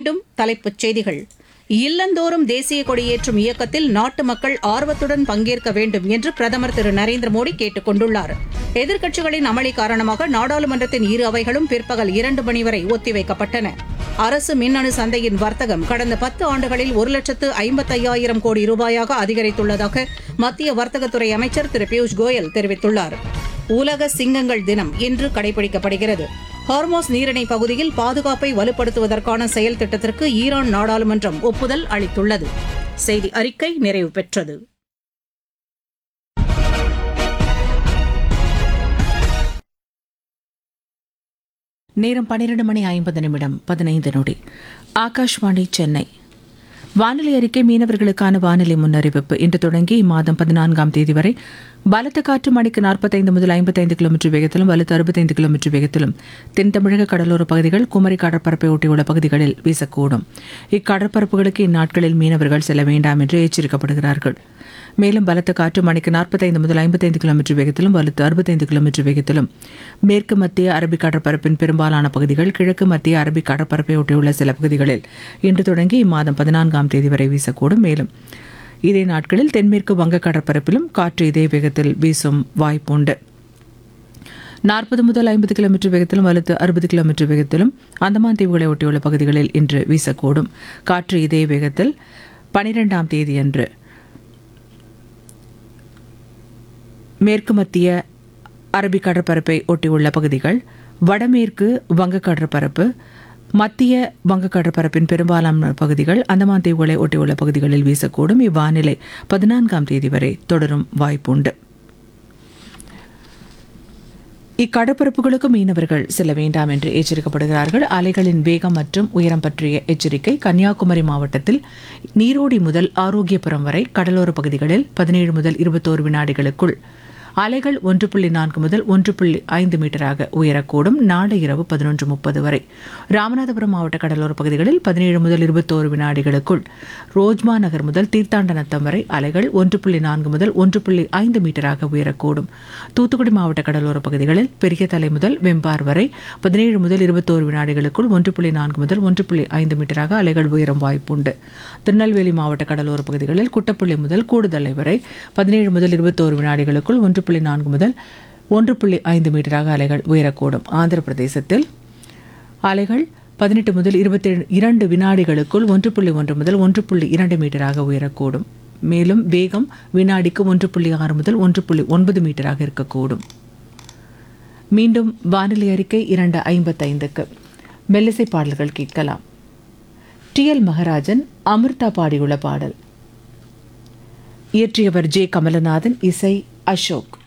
மீண்டும் தலைப்புச் செய்திகள் இல்லந்தோறும் தேசிய கொடியேற்றும் இயக்கத்தில் நாட்டு மக்கள் ஆர்வத்துடன் பங்கேற்க வேண்டும் என்று பிரதமர் திரு நரேந்திர மோடி கேட்டுக் கொண்டுள்ளார் எதிர்க்கட்சிகளின் அமளி காரணமாக நாடாளுமன்றத்தின் இரு அவைகளும் பிற்பகல் இரண்டு மணி வரை ஒத்திவைக்கப்பட்டன அரசு மின்னணு சந்தையின் வர்த்தகம் கடந்த பத்து ஆண்டுகளில் ஒரு லட்சத்து ஐம்பத்தையாயிரம் கோடி ரூபாயாக அதிகரித்துள்ளதாக மத்திய வர்த்தகத்துறை அமைச்சர் திரு பியூஷ் கோயல் தெரிவித்துள்ளார் உலக சிங்கங்கள் தினம் இன்று கடைபிடிக்கப்படுகிறது ஹார்மோஸ் நீரிணை பகுதியில் பாதுகாப்பை வலுப்படுத்துவதற்கான செயல் திட்டத்திற்கு ஈரான் நாடாளுமன்றம் ஒப்புதல் அளித்துள்ளது செய்தி அறிக்கை நிறைவு பெற்றது நேரம் பன்னிரண்டு மணி ஐம்பது நிமிடம் பதினைந்து நொடி ஆகாஷ்வாணி சென்னை வானிலை அறிக்கை மீனவர்களுக்கான வானிலை முன்னறிவிப்பு இன்று தொடங்கி இம்மாதம் பதினான்காம் தேதி வரை பலத்த காற்று மணிக்கு நாற்பத்தைந்து முதல் ஐம்பத்தைந்து கிலோமீட்டர் வேகத்திலும் வலுத்து அறுபத்தைந்து கிலோமீட்டர் வேகத்திலும் தென் தமிழக கடலோர பகுதிகள் குமரி கடற்பரப்பை ஒட்டியுள்ள பகுதிகளில் வீசக்கூடும் இக்கடற்பரப்புகளுக்கு இந்நாட்களில் மீனவர்கள் செல்ல வேண்டாம் என்று எச்சரிக்கப்படுகிறார்கள் மேலும் பலத்த காற்று மணிக்கு நாற்பத்தைந்து முதல் ஐம்பத்தைந்து கிலோமீட்டர் வேகத்திலும் வலுத்து அறுபத்தைந்து கிலோமீட்டர் வேகத்திலும் மேற்கு மத்திய அரபிக் கடற்பரப்பின் பெரும்பாலான பகுதிகள் கிழக்கு மத்திய அரபிக் கடற்பரப்பை ஒட்டியுள்ள சில பகுதிகளில் இன்று தொடங்கி இம்மாதம் பதினான்காம் தேதி வரை வீசக்கூடும் மேலும் இதே நாட்களில் தென்மேற்கு வங்க கடற்பரப்பிலும் காற்று இதே வேகத்தில் வீசும் வாய்ப்புண்டு நாற்பது முதல் ஐம்பது கிலோமீட்டர் வேகத்திலும் வலுத்து அறுபது கிலோமீட்டர் வேகத்திலும் அந்தமான் தீவுகளை ஒட்டியுள்ள பகுதிகளில் இன்று வீசக்கூடும் காற்று இதே வேகத்தில் பனிரெண்டாம் தேதியன்று மேற்கு மத்திய அரபிக் கடற்பரப்பை ஒட்டியுள்ள பகுதிகள் வடமேற்கு வங்க கடற்பரப்பு மத்திய வங்க கடற்பரப்பின் பெரும்பாலான பகுதிகள் அந்தமான் தீவுகளை ஒட்டியுள்ள பகுதிகளில் வீசக்கூடும் இவ்வானிலை பதினான்காம் தேதி வரை தொடரும் வாய்ப்புண்டு இக்கடற்பரப்புகளுக்கு மீனவர்கள் செல்ல வேண்டாம் என்று எச்சரிக்கப்படுகிறார்கள் அலைகளின் வேகம் மற்றும் உயரம் பற்றிய எச்சரிக்கை கன்னியாகுமரி மாவட்டத்தில் நீரோடி முதல் ஆரோக்கியபுரம் வரை கடலோர பகுதிகளில் பதினேழு முதல் இருபத்தோரு வினாடிகளுக்குள் அலைகள் ஒன்று புள்ளி நான்கு முதல் ஒன்று புள்ளி ஐந்து மீட்டராக உயரக்கூடும் நாளை இரவு பதினொன்று முப்பது வரை ராமநாதபுரம் மாவட்ட கடலோர பகுதிகளில் பதினேழு முதல் இருபத்தோரு வினாடிகளுக்குள் ரோஜ்மா நகர் முதல் தீர்த்தாண்டநத்தம் வரை அலைகள் ஒன்று புள்ளி நான்கு முதல் ஒன்று புள்ளி ஐந்து மீட்டராக உயரக்கூடும் தூத்துக்குடி மாவட்ட கடலோர பகுதிகளில் பெரிய தலை முதல் வெம்பார் வரை பதினேழு முதல் இருபத்தோரு வினாடிகளுக்குள் ஒன்று புள்ளி நான்கு முதல் ஒன்று புள்ளி ஐந்து மீட்டராக அலைகள் உயரும் வாய்ப்புண்டு திருநெல்வேலி மாவட்ட கடலோர பகுதிகளில் குட்டப்புள்ளி முதல் கூடுதலை வரை பதினேழு முதல் இருபத்தோரு வினாடிகளுக்குள் ஒன்று புள்ளி நான்கு முதல் ஒன்று புள்ளி ஐந்து மீட்டராக அலைகள் உயரக்கூடும் ஆந்திர பிரதேசத்தில் அலைகள் பதினெட்டு முதல் இருபத்தி இரண்டு வினாடிகளுக்குள் ஒன்று புள்ளி ஒன்று முதல் ஒன்று புள்ளி இரண்டு மீட்டராக உயரக்கூடும் மேலும் வேகம் வினாடிக்கு ஒன்று புள்ளி ஆறு முதல் ஒன்று புள்ளி ஒன்பது மீட்டராக இருக்கக்கூடும் மீண்டும் வானிலை அறிக்கை இரண்டு ஐம்பத்தைந்துக்கு மெல்லிசை பாடல்கள் கேட்கலாம் டி எல் மகராஜன் அமிர்தா பாடியுள்ள பாடல் இயற்றியவர் ஜே கமலநாதன் இசை அசோக்